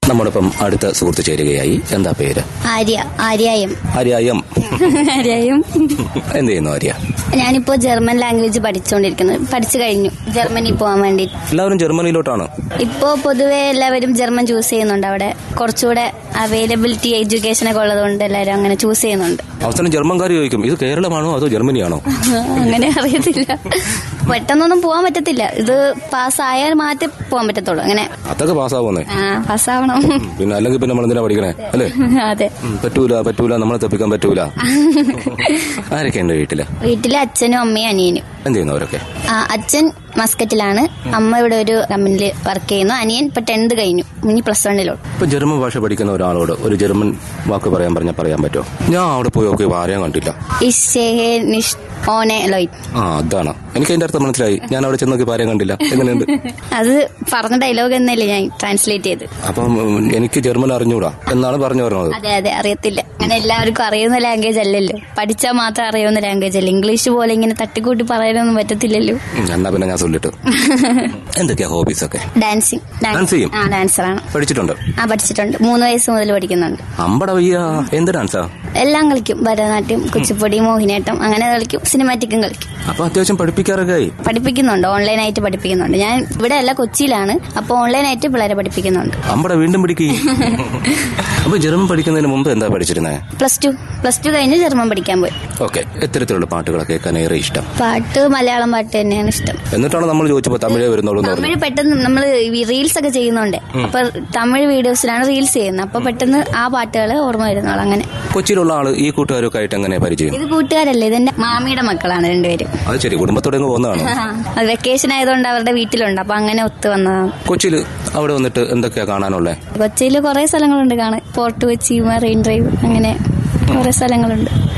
നമ്മോടൊപ്പം അടുത്ത സുഹൃത്ത് ചേരുകയായി എന്താ പേര് ആര്യ ആര്യായം ആര്യായം ആര്യായം എന്ത് ചെയ്യുന്നു ആര്യ ഞാനിപ്പോ ജർമ്മൻ ലാംഗ്വേജ് പഠിച്ചുകൊണ്ടിരിക്കുന്നു പഠിച്ചു കഴിഞ്ഞു ജർമ്മനി പോകാൻ വേണ്ടി എല്ലാവരും ജർമ്മനിയിലോട്ടാണ് ഇപ്പോ പൊതുവെ എല്ലാവരും ജർമ്മൻ ചൂസ് ചെയ്യുന്നുണ്ട് അവിടെ കുറച്ചുകൂടെ അവൈലബിലിറ്റി എഡ്യൂക്കേഷൻ ഒക്കെ ഉള്ളതുകൊണ്ട് എല്ലാവരും അങ്ങനെ ചൂസ് ചെയ്യുന്നുണ്ട് അവസാനം ജർമ്മൻകാർ ചോദിക്കും ഇത് കേരളമാണോ അതോ ജർമ്മനിയാണോ അങ്ങനെ അറിയത്തില്ല പെട്ടെന്നൊന്നും പോകാൻ പറ്റത്തില്ല ഇത് പാസ്സായാൽ മാറ്റി പോകാൻ പറ്റത്തുള്ളൂ അങ്ങനെ അതൊക്കെ പാസ്സാവുന്നേ ആ പാസ്സാവണം പിന്നെ അല്ലെങ്കിൽ പിന്നെ നമ്മൾ എന്തിനാ പഠിക്കണേ അല്ലേ അതെ ഉം, പറ്റൂല പറ്റൂല നമ്മളെ തപ്പിക്കാൻ പറ്റൂല ആരൊക്കെ ഉണ്ട് വീട്ടില് വീട്ടിലെ അച്ഛനും അമ്മയും അനിയനും എന്ത് ചെയ്യുന്നു അവരൊക്കെ ആ, അച്ഛൻ മസ്കറ്റിലാണ് അമ്മ ഇവിടെ ഒരു കമ്പനിയിൽ വർക്ക് ചെയ്യുന്നു അനിയൻ ഇപ്പൊ ടെൻത്ത് കഴിഞ്ഞു ഇനി പ്ലസ് വണ്ണിലോട്ട് ഇപ്പൊ ജർമ്മൻ ഭാഷ പഠിക്കുന്ന ഒരാളോട് ഒരു ജർമ്മൻ വാക്ക് പറയാൻ പറഞ്ഞാൽ പറയാൻ പറ്റുമോ ഞാൻ അവിടെ പോയി നോക്കി ആരെയും കണ്ടില്ല ഇഷേഹെ നിഷ് ഓനെ ലോയ് ആ അതാണ് എനിക്ക് അതിന്റെ അർത്ഥം മനസ്സിലായി ഞാൻ അവിടെ ചെന്ന് നോക്കി ആരെയും കണ്ടില്ല എങ്ങനെയുണ്ട് അത് പറഞ്ഞ ഡയലോഗ് എന്നല്ലേ ഞാൻ ട്രാൻസ്ലേറ്റ് ചെയ്ത് അപ്പം ഉം, എനിക്ക് ജർമ്മൻ അറിഞ്ഞൂടാ എന്നാണ് പറഞ്ഞു പറഞ്ഞത് അതെ അതെ അറിയത്തില്ല അങ്ങനെ എല്ലാവർക്കും അറിയുന്ന ലാംഗ്വേജ് അല്ലല്ലോ പഠിച്ചാൽ മാത്രം അറിയാവുന്ന ലാംഗ്വേജ് അല്ല ഇംഗ്ലീഷ് പോലെ ഇങ്ങനെ തട്ടിക്കൂട്ടി പറയാനൊന്നും പറ്റത്തില്ലല്ലോ ഉം, എന്നാ പിന്നെ ഞാൻ ചൊല്ലിട്ട് എന്തൊക്കെയാ ഹോബീസ് ഒക്കെ ഡാൻസിങ് Dance ചെയ്യും? ആ ഡാൻസറാണ് പഠിച്ചിട്ടുണ്ട് ആ പഠിച്ചിട്ടുണ്ട് മൂന്ന് വയസ്സ് മുതൽ പഠിക്കുന്നുണ്ട് അമ്പട വയ്യ എന്ത് ഡാൻസാ എല്ലാം കളിക്കും ഭരതനാട്യം കുച്ചിപ്പൊടി മോഹിനിയാട്ടം അങ്ങനെ കളിക്കും സിനിമാറ്റിക്കും കളിക്കും അപ്പൊ അത്യാവശ്യം പഠിപ്പിക്കാറൊക്കെ ആയി പഠിപ്പിക്കുന്നുണ്ട് ഓൺലൈനായിട്ട് പഠിപ്പിക്കുന്നുണ്ട് ഞാൻ ഇവിടെ അല്ല കൊച്ചിയിലാണ് അപ്പോൾ ഓൺലൈനായിട്ട് പിള്ളേരെ പഠിപ്പിക്കുന്നുണ്ട് അമ്പട വീണ്ടും പിടിക്കി അപ്പൊ ജർമ്മൻ പഠിക്കുന്നതിന് മുമ്പ് എന്താ പഠിച്ചിരുന്നേ പ്ലസ് ടു പ്ലസ് ടു കഴിഞ്ഞ് ജർമ്മൻ പഠിക്കാൻ പോയി ഓക്കെ എത്തരത്തിലുള്ള പാട്ടുകളൊക്കെ കേൾക്കാൻ ഏറെ ഇഷ്ടം പാട്ട് മലയാളം പാട്ട് തന്നെയാണ് ഇഷ്ടം എന്നിട്ടാണ് നമ്മൾ ചോദിച്ചപ്പോ തമിഴേ വരുന്നുള്ളൂ എന്ന് പറഞ്ഞു തമിഴ് പെട്ടെന്ന് നമ്മൾ റീൽസ് ഒക്കെ ചെയ്യുന്നുണ്ട് അപ്പൊ തമിഴ് വീഡിയോസിലാണ് റീൽസ് ചെയ്യുന്നത് അപ്പൊ പെട്ടെന്ന് ആ പാട്ടുകൾ ഓർമ്മ വരുന്നോളൂ അങ്ങനെ കൊച്ചിയിലുള്ള ആള് ഈ കൂട്ടുകാരൊക്കെ ആയിട്ട് എങ്ങനെ പരിചയം ഇത് കൂട്ടുകാരല്ലേ ഇതെന്റെ മാമിയുടെ മക്കളാണ് രണ്ടുപേരും അത് ശരി കുടുംബത്തോടെ അങ്ങ് പോകുന്നതാണ് അത് വെക്കേഷൻ ആയതുകൊണ്ട് അവരുടെ വീട്ടിലുണ്ട് അപ്പൊ അങ്ങനെ ഒത്തു വന്നതാണ് കൊച്ചിയില് അവിടെ വന്നിട്ട് എന്തൊക്കെയാ കാണാനുള്ളേ കൊച്ചിയിൽ കുറെ സ്ഥലങ്ങളുണ്ട് കാണാൻ ഫോർട്ട് കൊച്ചി മറൈൻ ഡ്രൈവ് അങ്ങനെ കുറെ സ്ഥലങ്ങളുണ്ട്